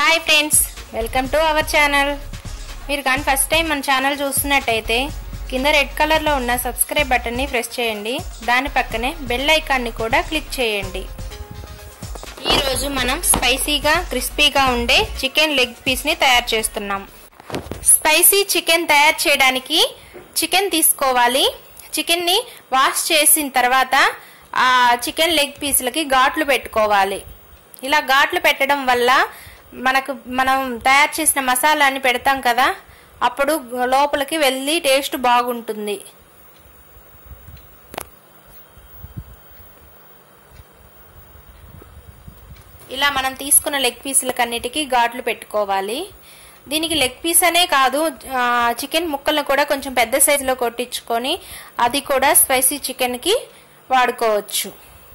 hi friends welcome to our channel మీరు కానీ first time మన ఛానల్ చూస్తున్నట్టయితే కింద రెడ్ కలర్లో ఉన్న సబ్స్క్రైబ్ బటన్ని ప్రెస్ చేయండి దాని పక్కనే బెల్ ఐకాన్ని కూడా క్లిక్ చేయండి ఈరోజు మనం స్పైసీగా క్రిస్పీగా ఉండే చికెన్ లెగ్ పీస్ని తయారు చేస్తున్నాం స్పైసీ చికెన్ తయారు చేయడానికి చికెన్ తీసుకోవాలి చికెన్ని వాష్ చేసిన తర్వాత ఆ చికెన్ లెగ్ పీసులకి ఘాట్లు పెట్టుకోవాలి ఇలా ఘాట్లు పెట్టడం వల్ల మనకు మనం తయారు చేసిన మసాలాని పెడతాం కదా అప్పుడు లోపలికి వెళ్ళి టేస్ట్ బాగుంటుంది ఇలా మనం తీసుకున్న లెగ్ పీసులకన్నిటికీ ఘాట్లు పెట్టుకోవాలి దీనికి లెగ్ పీస్ అనే కాదు ఆ, చికెన్ ముక్కలను కూడా కొంచెం పెద్ద సైజులో కొట్టించుకొని అది కూడా స్పైసీ చికెన్కి వాడుకోవచ్చు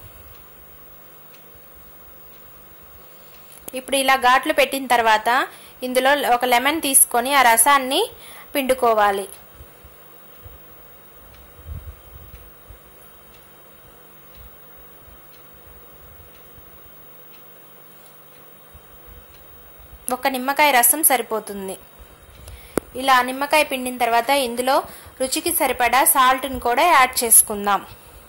ఇప్పుడు ఇలా ఘాట్లు పెట్టిన తర్వాత ఇందులో ఒక లెమన్ తీసుకొని ఆ రసాన్ని పిండుకోవాలి ఒక నిమ్మకాయ రసం సరిపోతుంది ఇలా నిమ్మకాయ పిండిన తర్వాత ఇందులో రుచికి సరిపడా సాల్ట్ని కూడా యాడ్ చేసుకుందాం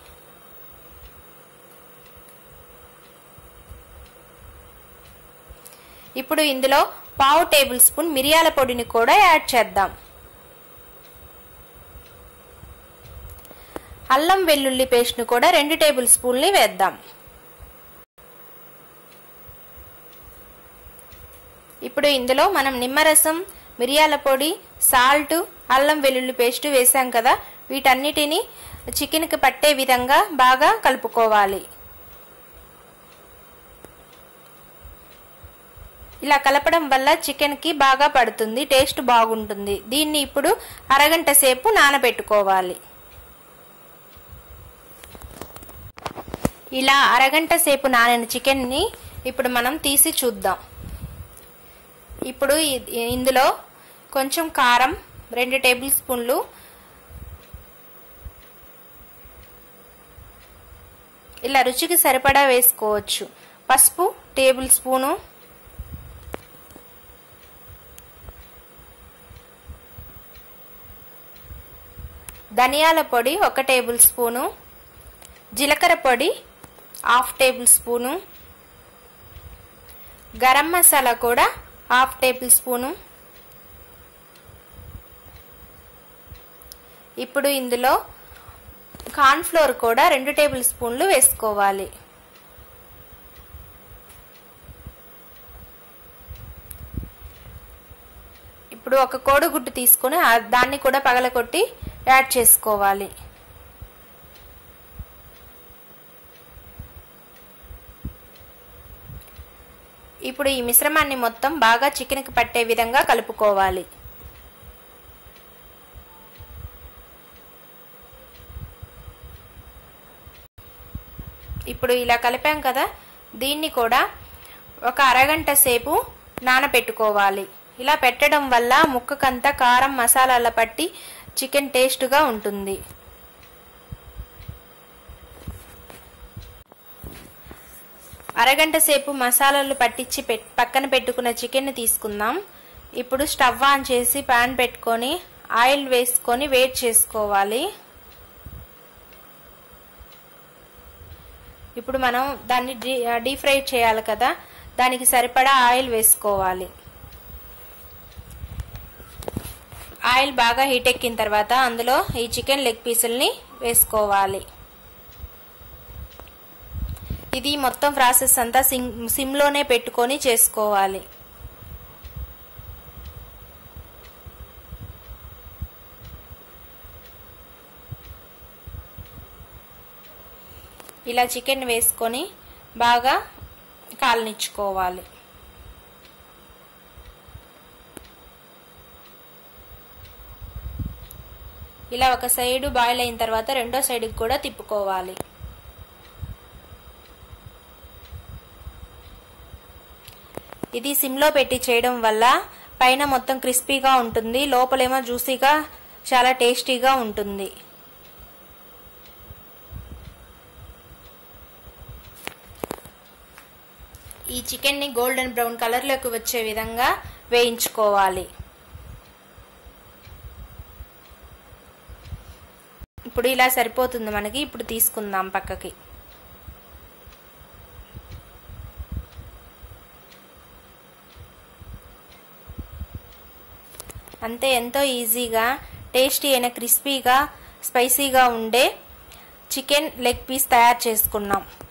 ఇప్పుడు ఇందులో పావు టేబుల్ స్పూన్ మిరియాల పొడిని కూడా యాడ్ చేద్దాం అల్లం వెల్లుల్లి పేస్ట్ను కూడా రెండు టేబుల్ స్పూన్లు వేద్దాం ఇప్పుడు ఇందులో మనం నిమ్మరసం మిరియాల పొడి సాల్ట్ అల్లం వెల్లుల్లి పేస్ట్ వేసాం కదా వీటన్నిటిని చికెన్కి పట్టే విధంగా బాగా కలుపుకోవాలి ఇలా కలపడం వల్ల చికెన్కి బాగా పడుతుంది టేస్ట్ బాగుంటుంది దీన్ని ఇప్పుడు అరగంట సేపు నానబెట్టుకోవాలి ఇలా అరగంట సేపు నానిన చికెన్ని ఇప్పుడు మనం తీసి చూద్దాం ఇప్పుడు ఇ- ఇందులో కొంచెం కారం రెండు టేబుల్ స్పూన్లు ఇలా రుచికి సరిపడా వేసుకోవచ్చు పసుపు టేబుల్ స్పూను ధనియాల పొడి ఒక టేబుల్ స్పూను జీలకర్ర పొడి half table spoon garam masala కూడా హాఫ్ టేబుల్ స్పూను ఇప్పుడు ఇందులో కార్న్ఫ్లోర్ కూడా రెండు టేబుల్ స్పూన్లు వేసుకోవాలి ఇప్పుడు ఒక కోడిగుడ్డు తీసుకొని ఆ- దాన్ని కూడా పగలకొట్టి యాడ్ చేసుకోవాలి ఇప్పుడు ఈ మిశ్రమాన్ని మొత్తం బాగా చికెన్కి పట్టే విధంగా కలుపుకోవాలి ఇప్పుడు ఇలా కలిపాం కదా దీన్ని కూడా ఒక అరగంట సేపు నానబెట్టుకోవాలి ఇలా పెట్టడం వల్ల ముక్కకంతా కారం మసాలాల పట్టి చికెన్ టేస్ట్గా ఉంటుంది అరగంట సేపు మసాలాలు పట్టించి పెట్ పక్కన పెట్టుకున్న చికెన్ తీసుకుందాం ఇప్పుడు స్టవ్ ఆన్ చేసి పాన్ పెట్టుకొని ఆయిల్ వేసుకొని వేట్ చేసుకోవాలి ఇప్పుడు మనం దాన్ని డీ డీప్ ఫ్రై చేయాలి కదా దానికి సరిపడా ఆయిల్ వేసుకోవాలి ఆయిల్ బాగా హీట్ ఎక్కిన తర్వాత అందులో ఈ చికెన్ లెగ్ పీసుల్ని వేసుకోవాలి ఇది మొత్తం ప్రాసెస్ అంతా సిమ్ సిమ్లోనే పెట్టుకొని చేసుకోవాలి ఇలా చికెన్ వేసుకొని బాగా కాలనిచ్చుకోవాలి ఇలా ఒక సైడు బాయిల్ అయిన తర్వాత రెండో సైడ్కి కూడా తిప్పుకోవాలి ఇది సిమ్లో పెట్టి చేయడం వల్ల పైన మొత్తం క్రిస్పీగా ఉంటుంది లోపలేమో జ్యూసీగా చాలా టేస్టీగా ఉంటుంది ఈ ఈ చికెన్ని గోల్డెన్ బ్రౌన్ కలర్లోకి వచ్చే విధంగా వేయించుకోవాలి ఇప్పుడు ఇలా సరిపోతుంది మనకి ఇప్పుడు తీసుకుందాం పక్కకి అంతే ఎంతో ఈజీగా టేస్టీ అయిన క్రిస్పీగా స్పైసీగా ఉండే చికెన్ లెగ్ పీస్ తయారు చేసుకున్నాం